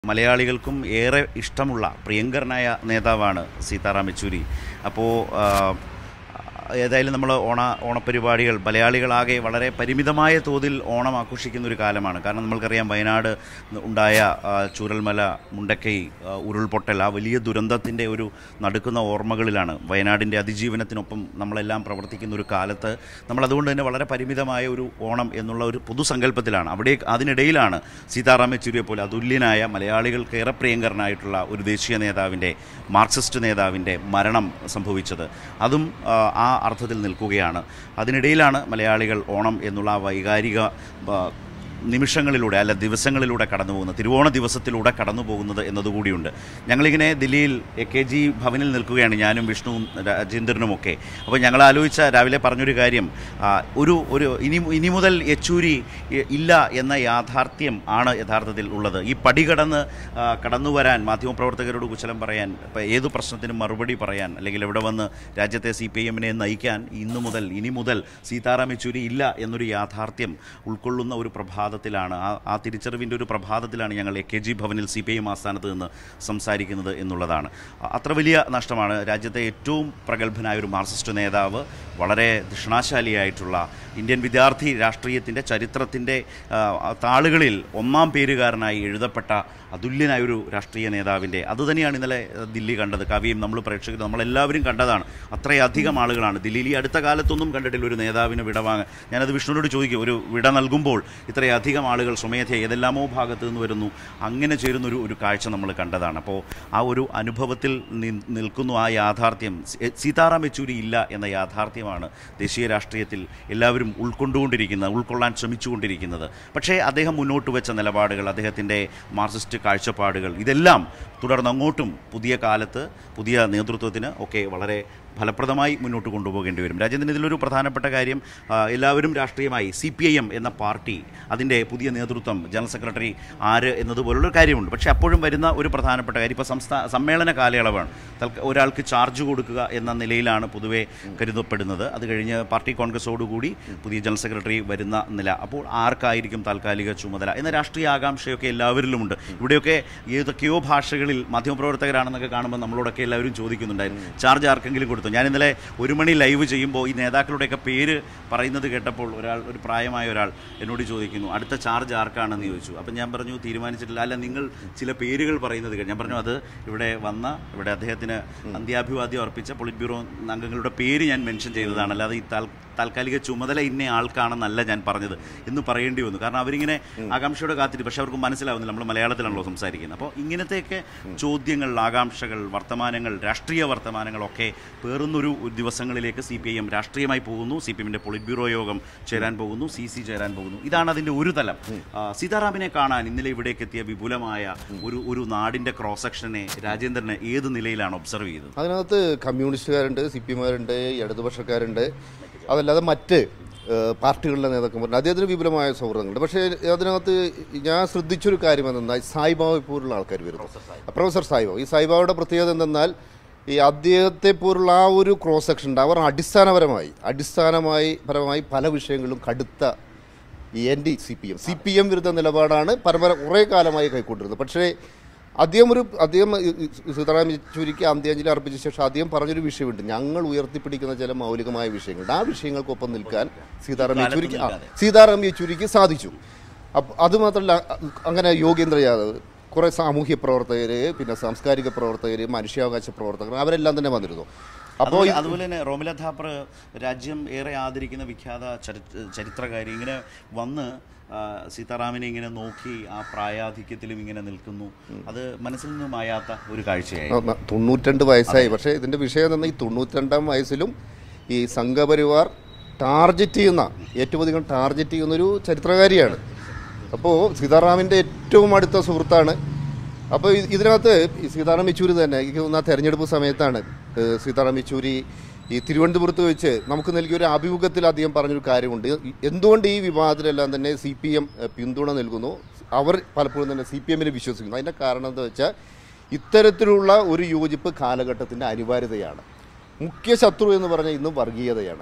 മലയാളികൾക്കും ഏറെ ഇഷ്ടമുള്ള പ്രിയങ്കരനായ നേതാവാണ് സീതാറാം യെച്ചൂരി അപ്പോൾ ഏതായാലും നമ്മൾ ഓണ ഓണപ്പരിപാടികൾ മലയാളികളാകെ വളരെ പരിമിതമായ തോതിൽ ഓണം ആഘോഷിക്കുന്ന ഒരു കാലമാണ് കാരണം നമ്മൾക്കറിയാം വയനാട് ഉണ്ടായ ആ, ചൂരൽമല മുണ്ടക്കൈ ആ, ഉരുൾപൊട്ടൽ ആ വലിയ ദുരന്തത്തിൻ്റെ ഒരു നടുക്കുന്ന ഓർമ്മകളിലാണ് വയനാടിൻ്റെ അതിജീവനത്തിനൊപ്പം നമ്മളെല്ലാം പ്രവർത്തിക്കുന്ന ഒരു കാലത്ത് നമ്മൾ അതുകൊണ്ട് തന്നെ വളരെ പരിമിതമായ ഒരു ഓണം എന്നുള്ള ഒരു പൊതുസങ്കല്പത്തിലാണ് അവിടെ അതിനിടയിലാണ് സീതാറാം യെച്ചൂരിയെ പോലെ അതുല്യനായ മലയാളികൾക്ക് ഏറെ പ്രിയങ്കരനായിട്ടുള്ള ഒരു ദേശീയ നേതാവിൻ്റെ മാർക്സിസ്റ്റ് നേതാവിൻ്റെ മരണം സംഭവിച്ചത് അതും ആ, ആ അർത്ഥത്തിൽ നിൽക്കുകയാണ് അതിനിടയിലാണ് മലയാളികൾ ഓണം എന്നുള്ള ആ വൈകാരിക ആ, നിമിഷങ്ങളിലൂടെ അല്ല ദിവസങ്ങളിലൂടെ കടന്നു പോകുന്നത് തിരുവോണ ദിവസത്തിലൂടെ കടന്നു പോകുന്നത് എന്നതുകൂടിയുണ്ട് ഞങ്ങളിങ്ങനെ ദില്ലിയിൽ എ കെ ജി ഭവനിൽ നിൽക്കുകയാണ് ഞാനും വിഷ്ണുവും രാജേന്ദ്രനും ഒക്കെ അപ്പോൾ ഞങ്ങൾ ആലോചിച്ച രാവിലെ പറഞ്ഞൊരു കാര്യം ആ, ഒരു ഒരു ഇനി ഇനി മുതൽ യെച്ചൂരി ഇ- ഇല്ല എന്ന യാഥാർത്ഥ്യം ആണ് യഥാർത്ഥത്തിൽ ഉള്ളത് ഈ പടി കടന്ന് ആ, കടന്നു വരാൻ മാധ്യമപ്രവർത്തകരോട് കുശലം പറയാൻ ഇപ്പോൾ ഏത് പ്രശ്നത്തിനും മറുപടി പറയാൻ അല്ലെങ്കിൽ ഇവിടെ വന്ന് രാജ്യത്തെ സി പി എമ്മിനെ നയിക്കാൻ ഇന്നു മുതൽ ഇനി മുതൽ സീതാറാം യെച്ചൂരി ഇല്ല എന്നൊരു യാഥാർത്ഥ്യം ഉൾക്കൊള്ളുന്ന ഒരു പ്രഭാതത്തിലാണ് ആ ആ തിരിച്ചറിവിൻ്റെ ഒരു പ്രഭാതത്തിലാണ് ഞങ്ങൾ എ കെ ജി ഭവനിൽ സി പി ഐ ആസ്ഥാനത്ത് നിന്ന് സംസാരിക്കുന്നത് എന്നുള്ളതാണ് അ- അത്ര വലിയ നഷ്ടമാണ് രാജ്യത്തെ ഏറ്റവും പ്രഗത്ഭനായ ഒരു മാർക്സിസ്റ്റ് നേതാവ് വളരെ ധിഷണാശാലിയായിട്ടുള്ള ഇന്ത്യൻ വിദ്യാർത്ഥി രാഷ്ട്രീയത്തിൻ്റെ ചരിത്രത്തിൻ്റെ ആ, താളുകളിൽ ഒന്നാം പേരുകാരനായി എഴുതപ്പെട്ട അതുല്യനായ ഒരു രാഷ്ട്രീയ നേതാവിൻ്റെ അതുതന്നെയാണ് ഇന്നലെ ആ, ദില്ലി കണ്ടത് കവിയും നമ്മൾ പ്രേക്ഷകർ നമ്മളെല്ലാവരും കണ്ടതാണ് അത്രയധികം ആളുകളാണ് ദില്ലിയിൽ ഈ അടുത്ത കാലത്തൊന്നും കണ്ടിട്ടില്ല ഒരു നേതാവിന് വിട വാങ്ങാൻ ഞാനത് വിഷ്ണുവിനോട് ചോദിക്കും ഒരു വിട നൽകുമ്പോൾ ഇത്രയധികം ആളുകൾ സ്വമേധയ ഏതെല്ലാമോ ഭാഗത്ത് നിന്ന് വരുന്നു അങ്ങനെ ചേരുന്ന ഒരു ഒരു കാഴ്ച നമ്മൾ കണ്ടതാണ് അപ്പോൾ ആ ഒരു അനുഭവത്തിൽ നി- നിൽക്കുന്നു ആ യാഥാർത്ഥ്യം സീ- സീതാറാം യെച്ചൂരി ഇല്ല എന്ന യാഥാർത്ഥ്യമാണ് ദേശീയ രാഷ്ട്രീയത്തിൽ എല്ലാവരും ഉൾക്കൊണ്ടുകൊണ്ടിരിക്കുന്നത് ഉൾക്കൊള്ളാൻ ശ്രമിച്ചുകൊണ്ടിരിക്കുന്നത് പക്ഷേ അദ്ദേഹം മുന്നോട്ട് വെച്ച നിലപാടുകൾ അദ്ദേഹത്തിൻ്റെ മാർക്സിസ്റ്റ് കാഴ്ചപ്പാടുകൾ ഇതെല്ലാം തുടർന്ന് അങ്ങോട്ടും പുതിയ കാലത്ത് പുതിയ നേതൃത്വത്തിന് ഒക്കെ വളരെ ഫലപ്രദമായി മുന്നോട്ട് കൊണ്ടുപോകേണ്ടി വരും രാജ്യത്തിന് ഇതിലൊരു പ്രധാനപ്പെട്ട കാര്യം ആ, എല്ലാവരും രാഷ്ട്രീയമായി സി പി ഐ എം എന്ന പാർട്ടി അതിൻ്റെ പുതിയ നേതൃത്വം ജനറൽ സെക്രട്ടറി ആര് എന്നതുപോലുള്ളൊരു കാര്യമുണ്ട് പക്ഷേ അപ്പോഴും വരുന്ന ഒരു പ്രധാനപ്പെട്ട കാര്യം ഇപ്പോൾ സംസ്ഥാന സമ്മേളന കാലയളവാണ് തൽക്ക- ഒരാൾക്ക് ചാർജ് കൊടുക്കുക എന്ന നിലയിലാണ് പൊതുവെ കരുതപ്പെടുന്നത് അത് കഴിഞ്ഞ് പാർട്ടി കോൺഗ്രസോടുകൂടി പുതിയ ജനറൽ സെക്രട്ടറി വരുന്ന നില അപ്പോൾ ആർക്കായിരിക്കും താൽക്കാലിക ചുമതല എന്ന രാഷ്ട്രീയ ആകാംക്ഷയൊക്കെ എല്ലാവരിലുമുണ്ട് ഇവിടെയൊക്കെ ഏതൊക്കെയോ ഭാഷകളിൽ മാധ്യമപ്രവർത്തകരാണെന്നൊക്കെ കാണുമ്പോൾ നമ്മളോടൊക്കെ എല്ലാവരും ചോദിക്കുന്നുണ്ടായിരുന്നു ചാർജ് ആർക്കെങ്കിലും കൊടുത്തു ഞാൻ ഇന്നലെ ഒരു മണി ലൈവ് ചെയ്യുമ്പോൾ ഈ നേതാക്കളുടെയൊക്കെ പേര് പറയുന്നത് കേട്ടപ്പോൾ ഒരാൾ ഒരു പ്രായമായ ഒരാൾ എന്നോട് ചോദിക്കുന്നു അടുത്ത ചാർജ് ആർക്കാണെന്ന് ചോദിച്ചു അപ്പം ഞാൻ പറഞ്ഞു തീരുമാനിച്ചിട്ടില്ല അല്ല നിങ്ങൾ ചില പേരുകൾ പറയുന്നത് കേട്ടു ഞാൻ പറഞ്ഞു അത് ഇവിടെ വന്ന ഇവിടെ അദ്ദേഹത്തിന് അന്ത്യാഭിവാദ്യം അർപ്പിച്ച പൊളിറ്റ് ബ്യൂറോ അംഗങ്ങളുടെ പേര് ഞാൻ മെൻഷൻ ചെയ്തതാണ് അല്ലാതെ ഈ താൽ താൽക്കാലിക ചുമതല ഇന്ന ആൾക്കാണെന്നല്ല ഞാൻ പറഞ്ഞത് എന്ന് പറയേണ്ടി വന്നു കാരണം അവരിങ്ങനെ ആകാംക്ഷയോടെ കാത്തിരി പക്ഷെ അവർക്ക് മനസ്സിലാവുന്നില്ല നമ്മൾ മലയാളത്തിലാണല്ലോ സംസാരിക്കുന്നത് അപ്പോൾ ഇങ്ങനത്തെയൊക്കെ ചോദ്യങ്ങൾ ആകാംക്ഷകൾ വർത്തമാനങ്ങൾ രാഷ്ട്രീയ വർത്തമാനങ്ങളൊക്കെ പേറുന്നൊരു ദിവസങ്ങളിലേക്ക് സി പി ഐ എം രാഷ്ട്രീയമായി പോകുന്നു സി പി എമ്മിൻ്റെ പൊളിറ്റ് ബ്യൂറോ യോഗം ചേരാൻ പോകുന്നു സി സി ചേരാൻ പോകുന്നു ഇതാണ് അതിൻ്റെ ഒരു തലം ആ, സീതാറാമിനെ കാണാൻ ഇന്നലെ ഇവിടേക്ക് എത്തിയ വിപുലമായ ഒരു ഒരു നാടിൻ്റെ ക്രോസ് സെക്ഷനെ രാജേന്ദ്രന് ഏത് നിലയിലാണ് ഒബ്സർവ് ചെയ്തത് അതിനകത്ത് കമ്മ്യൂണിസ്റ്റുകാരുണ്ട് സി പി എമ്മുകാരുണ്ട് ഇടതുപക്ഷക്കാരുണ്ട് അതല്ലാതെ മറ്റ് ഏഹ്, പാർട്ടികളിലെ നേതാക്കന്മാരുണ്ട് അദ്ദേഹത്തിന് വിപുലമായ സൗഹൃദങ്ങളുണ്ട് പക്ഷേ അതിനകത്ത് ഞാൻ ശ്രദ്ധിച്ചൊരു കാര്യം എന്തെന്നാൽ സായിബാബ പോലുള്ള ആൾക്കാർ വരുന്നു പ്രൊഫസർ സായിബാബ ഈ സായിബാബയുടെ പ്രത്യേകത എന്തെന്നാൽ ഈ അദ്ദേഹത്തെ പോലുള്ള ആ ഒരു ക്രോസ് സെക്ഷൻ ഉണ്ട് അവർ അടിസ്ഥാനപരമായി അടിസ്ഥാനമായി പരമായി പല വിഷയങ്ങളിലും കടുത്ത N D C P M C P M വിരുദ്ധ നിലപാടാണ് പരമ്പര കുറേ കാലമായി കൈക്കൊണ്ടിരുന്നത് പക്ഷേ അദ്ദേഹം ഒരു അദ്ദേഹം ഈ- ഈ സീതാറാം യെച്ചൂരിക്ക് അന്ത്യാഞ്ജലി അർപ്പിച്ച ശേഷം അദ്ദേഹം പറഞ്ഞൊരു വിഷയമുണ്ട് ഞങ്ങൾ ഉയർത്തിപ്പിടിക്കുന്ന ചില മൗലികമായ വിഷയങ്ങളുണ്ട് ആ വിഷയങ്ങൾക്കൊപ്പം നിൽക്കാൻ സീതാറാം കാലത്ത് യെച്ചൂരിക്ക് ആ, നിൽക്കാതെ. സീതാറാം യെച്ചൂരിക്ക് സാധിച്ചു അപ്പോൾ അതുമാത്രമല്ല അ- അങ്ങനെ യോഗേന്ദ്ര യാദവ് കുറേ സാമൂഹ്യ പ്രവർത്തകർ പിന്നെ സാംസ്കാരിക പ്രവർത്തകർ മനുഷ്യാവകാശ പ്രവർത്തകർ അവരെല്ലാം തന്നെ വന്നിരുന്നു അപ്പോൾ അതുപോലെ അതുപോലെ തന്നെ റോമില ഥാപ്പർ രാജ്യം ഏറെ ആദരിക്കുന്ന വിഖ്യാത ചരി- ചരിത്രകാരി ഇങ്ങനെ വന്ന് ആ, സീതാറാമിനെ ഇങ്ങനെ നോക്കി ആ പ്രായാധിക്യത്തിലും ഇങ്ങനെ നിൽക്കുന്നു അത് മനസ്സിൽ നിന്ന് മായാത്ത ഒരു കാഴ്ചയായി ആ, ന- തൊണ്ണൂറ്റിരണ്ട് വയസ്സായി പക്ഷേ ഇതിൻ്റെ വിഷയം എന്ന് പറഞ്ഞാൽ ഈ തൊണ്ണൂറ്റിരണ്ടാം വയസ്സിലും ഈ സംഘപരിവാർ ടാർഗറ്റ് ചെയ്യുന്ന ഏറ്റവും അധികം ടാർഗറ്റ് ചെയ്യുന്ന ഒരു ചരിത്രകാരിയാണ് അപ്പോൾ സീതാറാമിൻ്റെ ഏറ്റവും അടുത്ത സുഹൃത്താണ് അപ്പോൾ ഇ- ഇതിനകത്ത് ഈ സീതാറാം യെച്ചൂരി തന്നെ എനിക്ക് തോന്നുന്ന ആ തെരഞ്ഞെടുപ്പ് സമയത്താണ് ഏഹ്, സീതാറാം യെച്ചൂരി ഈ തിരുവനന്തപുരത്ത് വെച്ച് നമുക്ക് നൽകിയ ഒരു അഭിമുഖത്തിൽ അദ്ദേഹം പറഞ്ഞൊരു കാര്യമുണ്ട് ഈ- എന്തുകൊണ്ട് ഈ വിവാദത്തിലെല്ലാം തന്നെ സി പി എം പിന്തുണ നൽകുന്നു അവർ പലപ്പോഴും തന്നെ സി പി എമ്മിനെ വിശ്വസിക്കുന്നു അതിൻ്റെ കാരണം എന്താ വെച്ചാൽ ഇത്തരത്തിലുള്ള ഒരു യോജിപ്പ് കാലഘട്ടത്തിൻ്റെ അനിവാര്യതയാണ് മുഖ്യ ശത്രു എന്ന് പറഞ്ഞാൽ ഇന്നും വർഗീയതയാണ്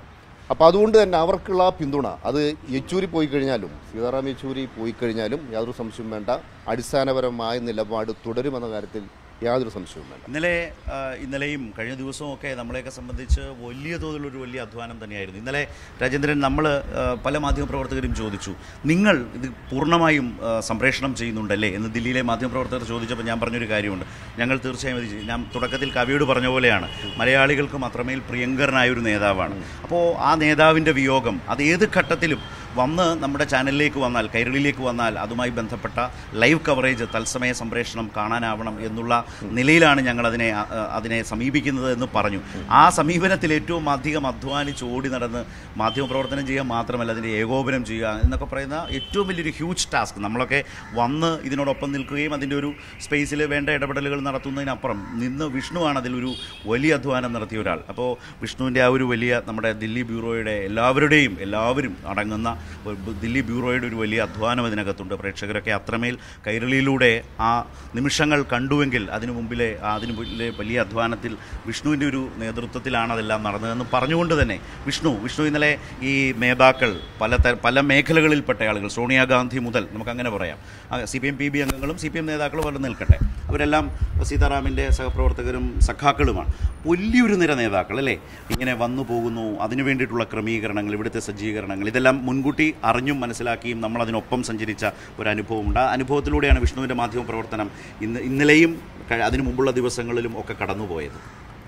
അപ്പോൾ അതുകൊണ്ട് തന്നെ അവർക്കുള്ള ആ പിന്തുണ അത് യെച്ചൂരി പോയി കഴിഞ്ഞാലും സീതാറാം യെച്ചൂരി പോയി കഴിഞ്ഞാലും യാതൊരു സംശയവും വേണ്ട അടിസ്ഥാനപരമായ നിലപാട് തുടരുമെന്ന കാര്യത്തിൽ യാതൊരു സംശയവും വേണ്ട ഇന്നലെ ആ, ഇന്നലെയും കഴിഞ്ഞ ദിവസവും ഒക്കെ നമ്മളെയൊക്കെ സംബന്ധിച്ച് വലിയ തോതിലൊരു വലിയ അധ്വാനം തന്നെയായിരുന്നു ഇന്നലെ രാജേന്ദ്രൻ നമ്മൾ പല മാധ്യമപ്രവർത്തകരും ചോദിച്ചു നിങ്ങൾ ഇത് പൂർണ്ണമായും ആ, സംപ്രേഷണം ചെയ്യുന്നുണ്ടല്ലേ എന്ന് ദില്ലിയിലെ മാധ്യമപ്രവർത്തകർ ചോദിച്ചപ്പോൾ ഞാൻ പറഞ്ഞൊരു കാര്യമുണ്ട് ഞങ്ങൾ തീർച്ചയായും ഇത് ചെയ്യും. ഞാൻ തുടക്കത്തിൽ കവിയോട് പറഞ്ഞ പോലെയാണ് മലയാളികൾക്കും അത്രമേൽ പ്രിയങ്കരനായ ഒരു നേതാവാണ് അപ്പോൾ ആ നേതാവിൻ്റെ വിയോഗം അത് ഏത് ഘട്ടത്തിലും വന്ന് നമ്മുടെ ചാനലിലേക്ക് വന്നാൽ കൈരളിയിലേക്ക് വന്നാൽ അതുമായി ബന്ധപ്പെട്ട ലൈവ് കവറേജ് തത്സമയ സംപ്രേഷണം കാണാനാവണം എന്നുള്ള നിലയിലാണ് ഞങ്ങൾ അതിനെ അ, അ, അതിനെ സമീപിക്കുന്നത് എന്ന് പറഞ്ഞു ആ സമീപനത്തിൽ ഏറ്റവും അധികം അധ്വാനിച്ച് ഓടി നടന്ന് മാധ്യമപ്രവർത്തനം ചെയ്യുക മാത്രമല്ല അതിൻ്റെ ഏകോപനം ചെയ്യുക എന്നൊക്കെ പറയുന്ന ഏറ്റവും വലിയൊരു ഹ്യൂജ് ടാസ്ക് നമ്മളൊക്കെ വന്ന് ഇതിനോടൊപ്പം നിൽക്കുകയും അതിൻ്റെ ഒരു സ്പേസിൽ വേണ്ട ഇടപെടലുകൾ നടത്തുന്നതിനപ്പുറം നിന്ന് വിഷ്ണുവാണ് അതിലൊരു വലിയ അധ്വാനം നടത്തിയ ഒരാൾ അപ്പോൾ വിഷ്ണുവിൻ്റെ ആ ഒരു വലിയ നമ്മുടെ ദില്ലി ബ്യൂറോയുടെ എല്ലാവരുടെയും എല്ലാവരും അടങ്ങുന്ന ഒരു ബ- ദില്ലി ബ്യൂറോയുടെ ഒരു വലിയ അധ്വാനം ഇതിനകത്തുണ്ട് പ്രേക്ഷകരൊക്കെ അത്രമേൽ കൈരളിയിലൂടെ ആ നിമിഷങ്ങൾ കണ്ടുവെങ്കിൽ അതിനു മുമ്പിലെ ആ അതിനു മുമ്പിലെ വലിയ അധ്വാനത്തിൽ വിഷ്ണുവിൻ്റെ ഒരു നേതൃത്വത്തിലാണ് അതെല്ലാം നടന്നതെന്ന് പറഞ്ഞുകൊണ്ട് തന്നെ വിഷ്ണു വിഷ്ണു ഇന്നലെ ഈ നേതാക്കൾ പല തര പല മേഖലകളിൽപ്പെട്ട ആളുകൾ സോണിയാഗാന്ധി മുതൽ നമുക്കങ്ങനെ പറയാം C P M P B അംഗങ്ങളും സി പി എം നേതാക്കളും വരെ നിൽക്കട്ടെ അവരെല്ലാം സീതാറാമിൻ്റെ സഹപ്രവർത്തകരും സഖാക്കളുമാണ് വലിയൊരു നിര നേതാക്കൾ അല്ലേ ഇങ്ങനെ വന്നു പോകുന്നു അതിനു വേണ്ടിയിട്ടുള്ള ക്രമീകരണങ്ങൾ ഇവിടുത്തെ സജ്ജീകരണങ്ങൾ ഇതെല്ലാം മുൻകൂട്ടി അറിഞ്ഞും മനസ്സിലാക്കിയും നമ്മൾ അതിനൊപ്പം സഞ്ചരിച്ച ഒരു അനുഭവമുണ്ട് ആ അനുഭവത്തിലൂടെയാണ് വിഷ്ണുവിൻ്റെ മാധ്യമ പ്രവർത്തനം ഇന്ന് ഇന്നലെയും ക- അതിനു മുമ്പുള്ള ദിവസങ്ങളിലും ഒക്കെ കടന്നുപോയത്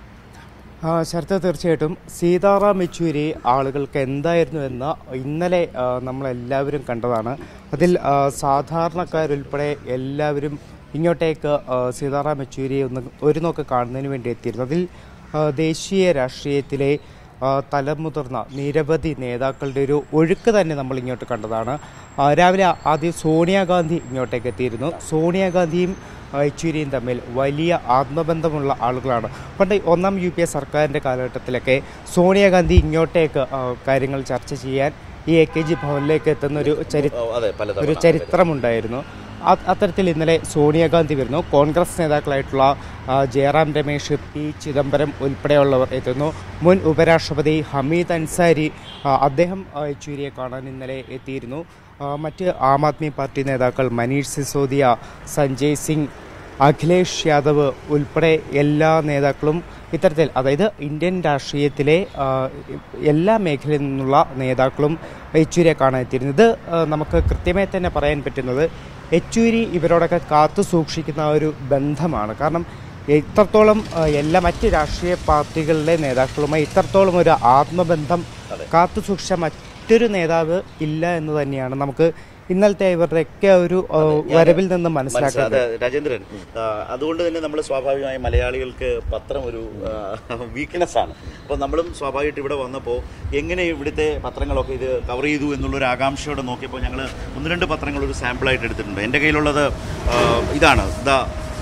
ആ, ശരത്ത് തീർച്ചയായിട്ടും സീതാറാം യെച്ചൂരി ആളുകൾക്ക് എന്തായിരുന്നു എന്ന് ഇന്നലെ ആ, നമ്മളെല്ലാവരും കണ്ടതാണ് അതിൽ ആ, സാധാരണക്കാരുൾപ്പെടെ എല്ലാവരും ഇങ്ങോട്ടേക്ക് ആ, സീതാറാം യെച്ചൂരിയെ ഒന്ന് ഒരു നോക്ക് കാണുന്നതിന് വേണ്ടി എത്തിയിരുന്നു അതിൽ ആ, ദേശീയ രാഷ്ട്രീയത്തിലെ ആ, തലമുതിർന്ന നിരവധി നേതാക്കളുടെ ഒരു ഒഴുക്ക് തന്നെ നമ്മൾ ഇങ്ങോട്ട് കണ്ടതാണ് ആ, രാവിലെ ആദ്യം സോണിയാഗാന്ധി ഇങ്ങോട്ടേക്ക് എത്തിയിരുന്നു സോണിയാഗാന്ധിയും ആ, യെച്ചൂരിയും തമ്മിൽ വലിയ ആത്മബന്ധമുള്ള ആളുകളാണ് പണ്ട് ഒന്നാം യു പി എ സർക്കാരിൻ്റെ കാലഘട്ടത്തിലൊക്കെ സോണിയാഗാന്ധി ഇങ്ങോട്ടേക്ക് ആ, കാര്യങ്ങൾ ചർച്ച ചെയ്യാൻ ഈ എ കെ ജി ഭവനിലേക്ക് എത്തുന്ന ഒരു ചരി അതെ ഒരു ചരിത്രമുണ്ടായിരുന്നു അ- അത്തരത്തിൽ ഇന്നലെ സോണിയാഗാന്ധി വരുന്നു കോൺഗ്രസ് നേതാക്കളായിട്ടുള്ള ആ, ജയറാം രമേശ് പി ചിദംബരം ഉൾപ്പെടെയുള്ളവർ എത്തുന്നു മുൻ ഉപരാഷ്ട്രപതി ഹമീദ് അൻസാരി ആ, അദ്ദേഹം ആ, യെച്ചൂരിയെ കാണാൻ ഇന്നലെ എത്തിയിരുന്നു ആ, മറ്റ് ആം ആദ്മി പാർട്ടി നേതാക്കൾ മനീഷ് സിസോദിയ സഞ്ജയ് സിംഗ് അഖിലേഷ് യാദവ് ഉൾപ്പെടെ എല്ലാ നേതാക്കളും ഇത്തരത്തിൽ അതായത് ഇന്ത്യൻ രാഷ്ട്രീയത്തിലെ ആ, എല്ലാ മേഖലയിൽ നിന്നുള്ള നേതാക്കളും യെച്ചൂരിയെ കാണാൻ എത്തിയിരുന്നു ഇത് ആ, നമുക്ക് കൃത്യമായി തന്നെ പറയാൻ പറ്റുന്നത് യെച്ചൂരി ഇവരോടൊക്കെ കാത്തു സൂക്ഷിക്കുന്ന ആ ഒരു ബന്ധമാണ് കാരണം ഇത്രത്തോളം ആ, എല്ലാ മറ്റ് രാഷ്ട്രീയ പാർട്ടികളിലെ നേതാക്കളുമായി ഇത്രത്തോളം ഒരു ആത്മബന്ധം കാത്തു സൂക്ഷിച്ച മറ്റൊരു നേതാവ് ഇല്ല എന്ന് തന്നെയാണ് നമുക്ക് ഇന്നലത്തെ ഇവരുടെയൊക്കെ ഒരു ആ, വരവിൽ നിന്ന് മനസ്സിലാക്കുന്നത് മനസ്സിലാ- അതെ, രാജേന്ദ്രൻ ആ, അതുകൊണ്ട് തന്നെ നമ്മൾ സ്വാഭാവികമായും മലയാളികൾക്ക് പത്രം ഒരു വീക്ക്നെസ് ആണ് അപ്പോൾ നമ്മളും സ്വാഭാവികമായിട്ട് ഇവിടെ വന്നപ്പോൾ എങ്ങനെ ഇവിടുത്തെ പത്രങ്ങളൊക്കെ ഇത് കവർ ചെയ്തു എന്നുള്ളൊരു ആകാംക്ഷയോടെ നോക്കിയപ്പോൾ ഞങ്ങൾ ഒന്ന് രണ്ട് പത്രങ്ങൾ ഒരു സാമ്പിളായിട്ട് എടുത്തിട്ടുണ്ട് എൻ്റെ കയ്യിലുള്ളത് ആ, ഇതാണ് ദ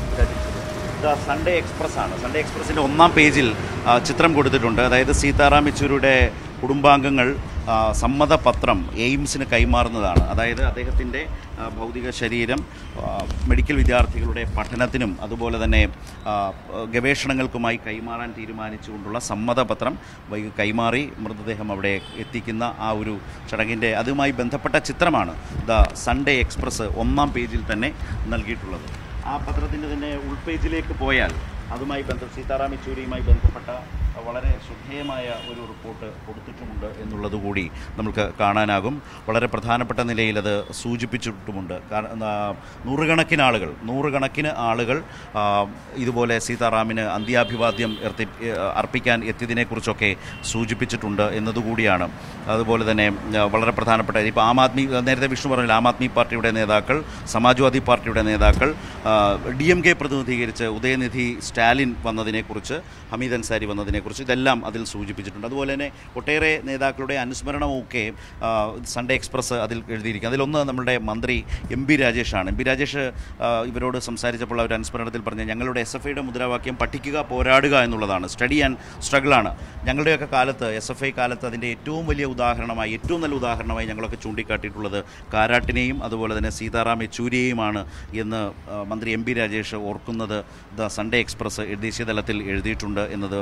ദ സൺഡേ എക്സ്പ്രസ് ആണ് സൺഡേ എക്സ്പ്രസിൻ്റെ ഒന്നാം പേജിൽ ആ, ചിത്രം കൊടുത്തിട്ടുണ്ട് അതായത് സീതാറാം യെച്ചൂരിയുടെ കുടുംബാംഗങ്ങൾ ആ, സമ്മതപത്രം എയിംസിന് കൈമാറുന്നതാണ് അതായത് അദ്ദേഹത്തിൻ്റെ ആ, ഭൗതിക ശരീരം ആ, മെഡിക്കൽ വിദ്യാർത്ഥികളുടെ പഠനത്തിനും അതുപോലെ തന്നെ ആ, ഗവേഷണങ്ങൾക്കുമായി കൈമാറാൻ തീരുമാനിച്ചുകൊണ്ടുള്ള സമ്മതപത്രം വൈ കൈമാറി മൃതദേഹം അവിടെ എത്തിക്കുന്ന ആ ഒരു ചടങ്ങിൻ്റെ അതുമായി ബന്ധപ്പെട്ട ചിത്രമാണ് ദ സൺഡേ എക്സ്പ്രസ് ഒന്നാം പേജിൽ തന്നെ നൽകിയിട്ടുള്ളത് ആ പത്രത്തിൻ്റെ തന്നെ ഉൾപേജിലേക്ക് പോയാൽ അതുമായി ബന്ധ സീതാറാം യെച്ചൂരിയുമായി ബന്ധപ്പെട്ട വളരെ ശ്രദ്ധേയമായ ഒരു റിപ്പോർട്ട് കൊടുത്തിട്ടുമുണ്ട് എന്നുള്ളത് കൂടി നമുക്ക് കാണാനാകും വളരെ പ്രധാനപ്പെട്ട നിലയിൽ അത് സൂചിപ്പിച്ചിട്ടുമുണ്ട് കാരണം ആ, നൂറുകണക്കിന് ആളുകൾ നൂറുകണക്കിന് ആളുകൾ ആ, ഇതുപോലെ സീതാറാമിന് അന്ത്യാഭിവാദ്യം എർത്തി അർപ്പിക്കാൻ എത്തിയതിനെക്കുറിച്ചൊക്കെ സൂചിപ്പിച്ചിട്ടുണ്ട് എന്നതുകൂടിയാണ് അതുപോലെ തന്നെ ആ, വളരെ പ്രധാനപ്പെട്ട ഇപ്പോൾ ആം ആദ്മി നേരത്തെ വിഷ്ണു പറഞ്ഞില്ല ആം ആദ്മി പാർട്ടിയുടെ നേതാക്കൾ സമാജ്വാദി പാർട്ടിയുടെ നേതാക്കൾ ഡി എം കെ പ്രതിനിധീകരിച്ച് ഉദയനിധി സ്റ്റാലിൻ വന്നതിനെക്കുറിച്ച് ഹമീദ് അൻസാരി വന്നതിനെക്കുറിച്ച് ഇതെല്ലാം അതിൽ സൂചിപ്പിച്ചിട്ടുണ്ട് അതുപോലെ തന്നെ ഒട്ടേറെ നേതാക്കളുടെ അനുസ്മരണമൊക്കെ ആ, സൺഡേ എക്സ്പ്രസ് അതിൽ എഴുതിയിരിക്കും അതിലൊന്ന് നമ്മുടെ മന്ത്രി എം പി രാജേഷാണ് എം പി രാജേഷ് ആ, ഇവരോട് സംസാരിച്ചപ്പോൾ അവർ അനുസ്മരണത്തിൽ പറഞ്ഞ ഞങ്ങളുടെ എസ് എഫ് ഐയുടെ മുദ്രാവാക്യം പഠിക്കുക പോരാടുക എന്നുള്ളതാണ് സ്റ്റഡി ആൻഡ് സ്ട്രഗിളാണ് ഞങ്ങളുടെയൊക്കെ കാലത്ത് എസ് എഫ് ഐ കാലത്ത് അതിൻ്റെ ഏറ്റവും വലിയ ഉദാഹരണമായി ഏറ്റവും നല്ല ഉദാഹരണമായി ഞങ്ങളൊക്കെ ചൂണ്ടിക്കാട്ടിയിട്ടുള്ളത് കാരാട്ടിനെയും അതുപോലെ തന്നെ സീതാറാം യെച്ചൂരിയെയുമാണ് എന്ന് ആ, മന്ത്രി എം പി രാജേഷ് ഓർക്കുന്നത് ദ സൺഡേ എക്സ്പ്രസ് ദേശീയ തലത്തിൽ എഴുതിയിട്ടുണ്ട് എന്നത് പ്രധാനപ്പെട്ട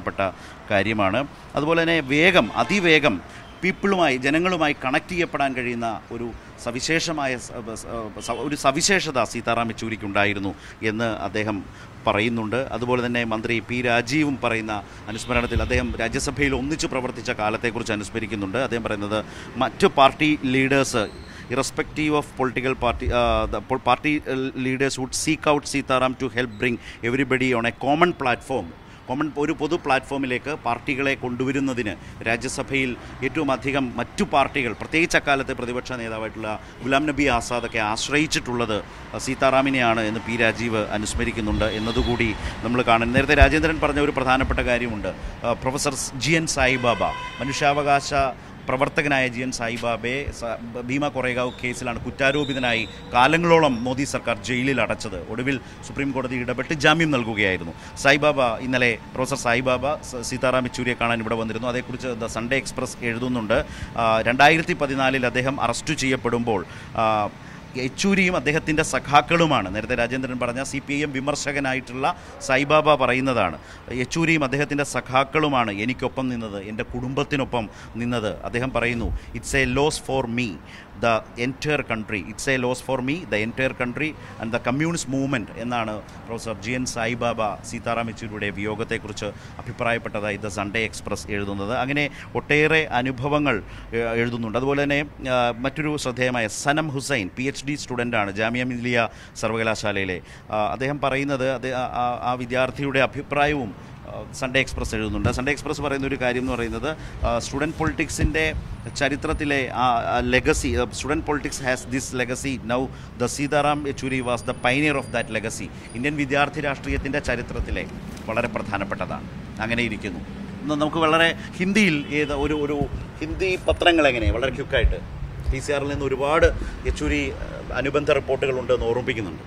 പ്രധാനപ്പെട്ട കാര്യമാണ് അതുപോലെ തന്നെ വേഗം അതിവേഗം പീപ്പിളുമായി ജനങ്ങളുമായി കണക്ട് ചെയ്യപ്പെടാൻ കഴിയുന്ന ഒരു സവിശേഷമായ സ- സ- സ- ഒരു സവിശേഷത സീതാറാം യെച്ചൂരിക്കുണ്ടായിരുന്നു എന്ന് അദ്ദേഹം പറയുന്നുണ്ട് അതുപോലെ തന്നെ മന്ത്രി പി രാജീവും പറയുന്ന അനുസ്മരണത്തിൽ അദ്ദേഹം രാജ്യസഭയിൽ ഒന്നിച്ചു പ്രവർത്തിച്ച കാലത്തെക്കുറിച്ച് അനുസ്മരിക്കുന്നുണ്ട് അദ്ദേഹം പറയുന്നത് മറ്റ് party leaders irrespective of political party, uh, the pol- party uh, leaders would seek out Sitaram to help bring everybody on a common platform. Common ഒരു പൊതു പ്ലാറ്റ്ഫോമിലേക്ക് പാർട്ടികളെ കൊണ്ടുവരുന്നതിന് രാജ്യസഭയിൽ ഏറ്റവും അധികം മറ്റു പാർട്ടികൾ പ്രത്യേകിച്ച് അക്കാലത്തെ പ്രതിപക്ഷ നേതാവായിട്ടുള്ള ഗുലാം നബി ആസാദൊക്കെ ആശ്രയിച്ചിട്ടുള്ളത് സീതാറാമിനെയാണ് എന്ന് പി രാജീവ് അനുസ്മരിക്കുന്നുണ്ട് എന്നതുകൂടി നമ്മൾ കാണുന്നു നേരത്തെ രാജേന്ദ്രൻ പറഞ്ഞ ഒരു പ്രധാനപ്പെട്ട കാര്യമുണ്ട് ആ, പ്രൊഫസർ ജി എൻ സായിബാബ മനുഷ്യാവകാശ പ്രവർത്തകനായ ജി എൻ സായിബാബയെ സ- ഭീമ കൊറേഗാവ് കേസിലാണ് കുറ്റാരോപിതനായി കാലങ്ങളോളം മോദി സർക്കാർ ജയിലിൽ അടച്ചത് ഒടുവിൽ സുപ്രീം കോടതി ഇടപെട്ട് ജാമ്യം നൽകുകയായിരുന്നു സായിബാബ ഇന്നലെ പ്രൊഫസർ സായിബാബ സ- സീതാറാം യെച്ചൂരിയെ കാണാൻ ഇവിടെ വന്നിരുന്നു അതേക്കുറിച്ച് ദ സൺഡേ എക്സ്പ്രസ് എഴുതുന്നുണ്ട് ആ, രണ്ടായിരത്തി പതിനാലിൽ അദ്ദേഹം അറസ്റ്റ് ചെയ്യപ്പെടുമ്പോൾ ആ, യെച്ചൂരിയും അദ്ദേഹത്തിൻ്റെ സഖാക്കളുമാണ് നേരത്തെ രാജേന്ദ്രൻ പറഞ്ഞ സി പി ഐ എം വിമർശകനായിട്ടുള്ള സായിബാബ പറയുന്നതാണ് യെച്ചൂരിയും അദ്ദേഹത്തിൻ്റെ സഖാക്കളുമാണ് എനിക്കൊപ്പം നിന്നത് എൻ്റെ കുടുംബത്തിനൊപ്പം നിന്നത് അദ്ദേഹം പറയുന്നു it's a loss for me the entire country it's a loss for me the entire country and the communist movement എന്നാണ് professor G N Saibaba Sitaram യെച്ചൂരിയുടെ വിയോഗത്തെക്കുറിച്ച് അഭിപ്രായപ്പെട്ടതായി ദ സൺഡേ എക്സ്പ്രസ് എഴുതുന്നത് അങ്ങനെ ഒട്ടേറെ അനുഭവങ്ങൾ ഏഹ്, എഴുതുന്നുണ്ട് അതുപോലെ തന്നെ ആ, മറ്റൊരു ശ്രദ്ധേയമായ Sanam Hussain P H D സ്റ്റുഡൻ്റാണ് ജാമിയ മിലിയ സർവകലാശാലയിലെ ആ, അദ്ദേഹം പറയുന്നത് അത് ആ- ആ- ആ വിദ്യാർത്ഥിയുടെ അഭിപ്രായവും ആ, സൺഡേ എക്സ്പ്രസ് എഴുതുന്നുണ്ട് സൺഡേ എക്സ്പ്രസ് പറയുന്ന ഒരു കാര്യം എന്ന് പറയുന്നത് സ്റ്റുഡൻറ് പൊളിറ്റിക്സിൻ്റെ ചരിത്രത്തിലെ ആ legacy student politics has this legacy now the Sitaram Yechury was the pioneer of that legacy Indian വിദ്യാർത്ഥി രാഷ്ട്രീയത്തിൻ്റെ ചരിത്രത്തിലെ വളരെ പ്രധാനപ്പെട്ടതാണ് അങ്ങനെ ഇരിക്കുന്നു ഇന്ന് നമുക്ക് വളരെ ഹിന്ദിയിൽ ഏത് ഒരു ഒരു ഹിന്ദി പത്രങ്ങൾ എങ്ങനെ വളരെ ക്യുക്കായിട്ട് ടി സി ആറിൽ നിന്ന് ഒരുപാട് യെച്ചൂരി ആ, അനുബന്ധ റിപ്പോർട്ടുകളുണ്ട് എന്ന് ഓർമ്മിപ്പിക്കുന്നുണ്ട്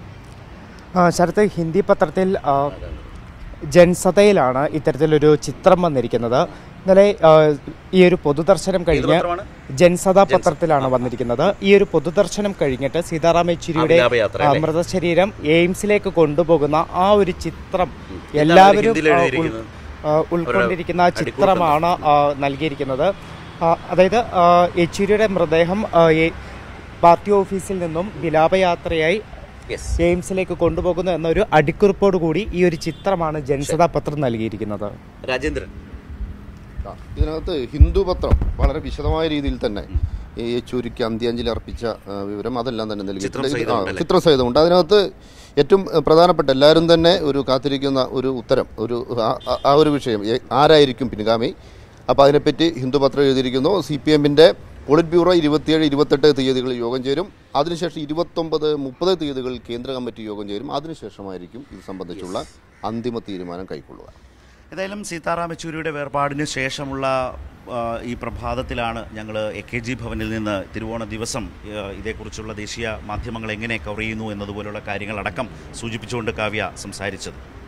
ആ, ശരത്ത് ഹിന്ദി പത്രത്തിൽ ആ, ജൻസതയിലാണ് ഇത്തരത്തിലൊരു ചിത്രം വന്നിരിക്കുന്നത് ഇന്നലെ ആ, ഈ ഒരു പൊതുദർശനം ഏത് കഴിഞ്ഞ് പത്രമാണ് ജൻസദ പത്രത്തിലാണ് വന്നിരിക്കുന്നത് ഈ ഒരു പൊതുദർശനം കഴിഞ്ഞിട്ട് സീതാറാം യെച്ചൂരിയുടെ ആ വിലാപയാത്ര ആ, അല്ലേ? മൃതശരീരം എയിംസിലേക്ക് കൊണ്ടുപോകുന്ന ആ ഒരു ചിത്രം എന്താണ് എല്ലാവരും ഹിന്ദിയിൽ ആ, ഉൾ- എഴുതിയിരിക്കുന്നത്? ആ, ഉൾക്കൊണ്ടിരിക്കുന്ന ഒരു ചിത്രമാണ് ആ, നൽകിയിരിക്കുന്നത് ആ, അതായത് ആ, യെച്ചൂരിയുടെ മൃതദേഹം ആ, എ- പാർട്ടി ഓഫീസിൽ നിന്നും വിലാപയാത്രയായി യെസ് എയിംസിലേക്ക് കൊണ്ടുപോകുന്നു എന്നൊരു അടിക്കുറിപ്പോട് കൂടി ഈ ഒരു ചിത്രമാണ് ജനസദാ പത്രം നൽകിയിരിക്കുന്നത് രാജേന്ദ്രൻ ആ, ഇതിനകത്ത് ഹിന്ദു പത്രം വളരെ വിശദമായ രീതിയിൽ തന്നെ ഈ യെച്ചൂരിക്ക് അന്ത്യാഞ്ജലി അർപ്പിച്ച ആ, വിവരം അതെല്ലാം തന്നെ നൽകിയിട്ടുണ്ട് ചിത്രം ഇത് ആ, സഹിതമുണ്ടല്ലേ? ചിത്രം സഹിതമുണ്ട് അതിനകത്ത് ഏറ്റവും ആ, പ്രധാനപ്പെട്ട എല്ലാവരും തന്നെ ഒരു കാത്തിരിക്കുന്ന ഒരു ഉത്തരം ഒരു ആ- ആ- ആ ഒരു വിഷയം ഏ- ആരായിരിക്കും പിൻഗാമി അപ്പോൾ അതിനെപ്പറ്റി ഹിന്ദു പത്രം എഴുതിയിരിക്കുന്നു സി പി എമ്മിൻ്റെ പോളിറ്റ് ബ്യൂറോ ഇരുപത്തിയേഴ് ഇരുപത്തെട്ട് തീയതികളിൽ യോഗം ചേരും അതിനുശേഷം ഇരുപത്തൊമ്പത് മുപ്പത് തീയതികളിൽ കേന്ദ്ര കമ്മിറ്റി യോഗം ചേരും അതിനുശേഷമായിരിക്കും ഇത് സംബന്ധിച്ചുള്ള അന്തിമ തീരുമാനം കൈക്കൊള്ളുക ഏതായാലും സീതാറാം യെച്ചൂരിയുടെ വേർപാടിന് ശേഷമുള്ള ആ, ഈ പ്രഭാതത്തിലാണ് ഞങ്ങൾ എ കെ ജി ഭവനിൽ നിന്ന് തിരുവോണ ദിവസം ആ, ഇതേക്കുറിച്ചുള്ള ദേശീയ മാധ്യമങ്ങൾ എങ്ങനെ കവർ ചെയ്യുന്നു എന്നതുപോലുള്ള കാര്യങ്ങളടക്കം സൂചിപ്പിച്ചുകൊണ്ട് കാവ്യ സംസാരിച്ചത്